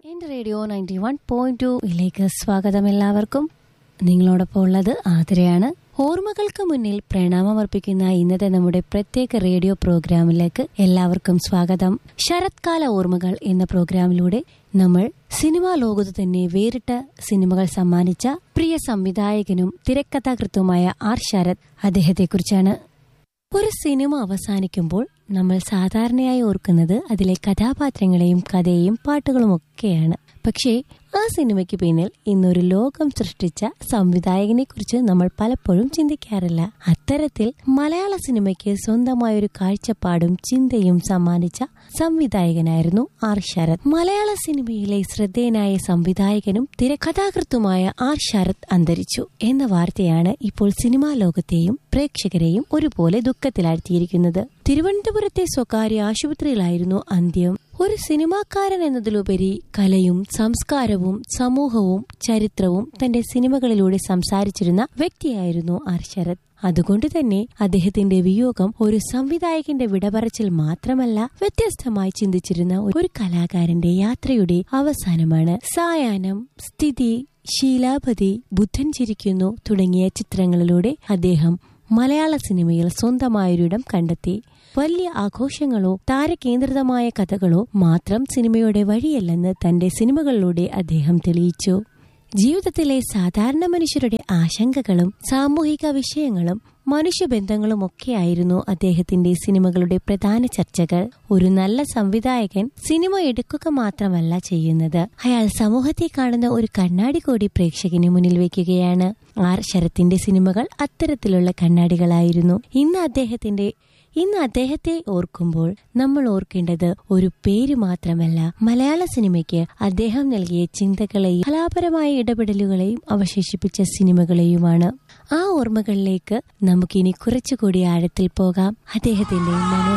എന്റെ radio ninety one point ടുയിലേക്ക് സ്വാഗതം എല്ലാവർക്കും നിങ്ങളോടൊപ്പം ഉള്ളത് ആതിരയാണ് ഓർമ്മകൾക്ക് മുന്നിൽ പ്രണാമമർപ്പിക്കുന്ന ഇന്നത്തെ നമ്മുടെ പ്രത്യേക റേഡിയോ പ്രോഗ്രാമിലേക്ക് എല്ലാവർക്കും സ്വാഗതം ശരത്കാല ഓർമ്മകൾ എന്ന പ്രോഗ്രാമിലൂടെ നമ്മൾ സിനിമാ ലോകത്ത് തന്നെ വേറിട്ട സിനിമകൾ സമ്മാനിച്ച പ്രിയ സംവിധായകനും തിരക്കഥാകൃത്തുമായ ആർ ശരത് അദ്ദേഹത്തെക്കുറിച്ചാണ് ഒരു സിനിമ അവസാനിക്കുമ്പോൾ നമ്മൾ സാധാരണയായി ഓർക്കുന്നത് അതിലെ കഥാപാത്രങ്ങളെയും കഥയെയും പാട്ടുകളും ഒക്കെയാണ് പക്ഷേ ആ സിനിമയ്ക്ക് പിന്നിൽ ഇന്നൊരു ലോകം സൃഷ്ടിച്ച സംവിധായകനെ കുറിച്ച് നമ്മൾ പലപ്പോഴും ചിന്തിക്കാറില്ല അത്തരത്തിൽ മലയാള സിനിമയ്ക്ക് സ്വന്തമായ ഒരു കാഴ്ചപ്പാടും ചിന്തയും സമ്മാനിച്ച സംവിധായകനായിരുന്നു ആർ ശരത് മലയാള സിനിമയിലെ ശ്രദ്ധേയനായ സംവിധായകനും തിരക്കഥാകൃത്തുമായ ആർ ശരത് അന്തരിച്ചു എന്ന വാർത്തയാണ് ഇപ്പോൾ സിനിമാ ലോകത്തെയും പ്രേക്ഷകരെയും ഒരുപോലെ ദുഃഖത്തിലാഴ്ത്തിയിരിക്കുന്നത് തിരുവനന്തപുരത്തെ സ്വകാര്യ ആശുപത്രിയിലായിരുന്നു അന്ത്യം ഒരു സിനിമാക്കാരൻ എന്നതിലുപരി കലയും സംസ്കാരവും സമൂഹവും ചരിത്രവും തന്റെ സിനിമകളിലൂടെ സംസാരിച്ചിരുന്ന വ്യക്തിയായിരുന്നു ആർ ശരത് അതുകൊണ്ട് തന്നെ അദ്ദേഹത്തിന്റെ വിയോഗം ഒരു സംവിധായകന്റെ വിടപറച്ചിൽ മാത്രമല്ല വ്യത്യസ്തമായി ചിന്തിച്ചിരുന്ന ഒരു കലാകാരന്റെ യാത്രയുടെ അവസാനമാണ് സായാഹ്നം സ്ഥിതി ശീലാപതി ബുദ്ധൻ ചിരിക്കുന്നു തുടങ്ങിയ ചിത്രങ്ങളിലൂടെ അദ്ദേഹം മലയാള സിനിമയിൽ സ്വന്തമായൊരിടം കണ്ടെത്തി വലിയ ആഘോഷങ്ങളോ താരകേന്ദ്രിതമായ കഥകളോ മാത്രം സിനിമയുടെ വഴിയല്ലെന്ന് തന്റെ സിനിമകളിലൂടെ അദ്ദേഹം തെളിയിച്ചു ജീവിതത്തിലെ സാധാരണ മനുഷ്യരുടെ ആശങ്കകളും സാമൂഹിക വിഷയങ്ങളും മനുഷ്യബന്ധങ്ങളും ഒക്കെയായിരുന്നു അദ്ദേഹത്തിന്റെ സിനിമകളുടെ പ്രധാന ചർച്ചകൾ ഒരു നല്ല സംവിധായകൻ സിനിമ എടുക്കുക മാത്രമല്ല ചെയ്യുന്നത് അയാൾ സമൂഹത്തെ കാണുന്ന ഒരു കണ്ണാടി കൂടി പ്രേക്ഷകന് മുന്നിൽ വെക്കുകയാണ് ആർ ശരത്തിന്റെ സിനിമകൾ അത്തരത്തിലുള്ള കണ്ണാടികളായിരുന്നു ഇന്ന് അദ്ദേഹത്തിന്റെ ഇന്ന് അദ്ദേഹത്തെ ഓർക്കുമ്പോൾ നമ്മൾ ഓർക്കേണ്ടത് ഒരു പേര് മാത്രമല്ല മലയാള സിനിമയ്ക്ക് അദ്ദേഹം നൽകിയ ചിന്തകളെയും കലാപരമായ ഇടപെടലുകളെയും അവശേഷിപ്പിച്ച സിനിമകളെയുമാണ് ആ ഓർമ്മകളിലേക്ക് നമുക്കിനി കുറച്ചുകൂടി ആഴത്തിൽ പോകാം അദ്ദേഹത്തിന്റെ മനോ